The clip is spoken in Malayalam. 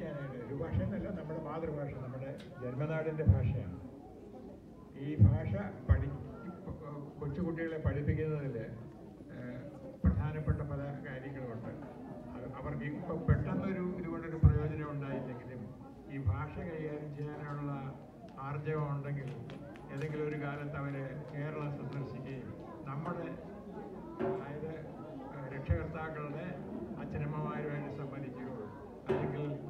ചെയ്യാനായിട്ട് ഒരു ഭാഷ എന്നല്ല നമ്മുടെ മാതൃഭാഷ നമ്മുടെ ജന്മനാടിൻ്റെ ഭാഷയാണ് ഈ ഭാഷ പഠി കൊച്ചുകുട്ടികളെ പഠിപ്പിക്കുന്നതിൽ പ്രധാനപ്പെട്ട പല കാര്യങ്ങളുമുണ്ട് അത് അവർക്ക് ഇപ്പം പെട്ടെന്നൊരു ഇതുകൊണ്ടൊരു പ്രയോജനം ഉണ്ടായില്ലെങ്കിലും ഈ ഭാഷ കൈകാര്യം ചെയ്യാനുള്ള ആർജവം ഉണ്ടെങ്കിൽ ഏതെങ്കിലും ഒരു കാലത്ത് അവർ കേരളം സന്ദർശിക്കുകയും നമ്മുടെ അതായത് ഏഹ്, രക്ഷകർത്താക്കളുടെ അച്ഛനമ്മമാരുമായിട്ട് സംബന്ധിക്കുകയോ അല്ലെങ്കിൽ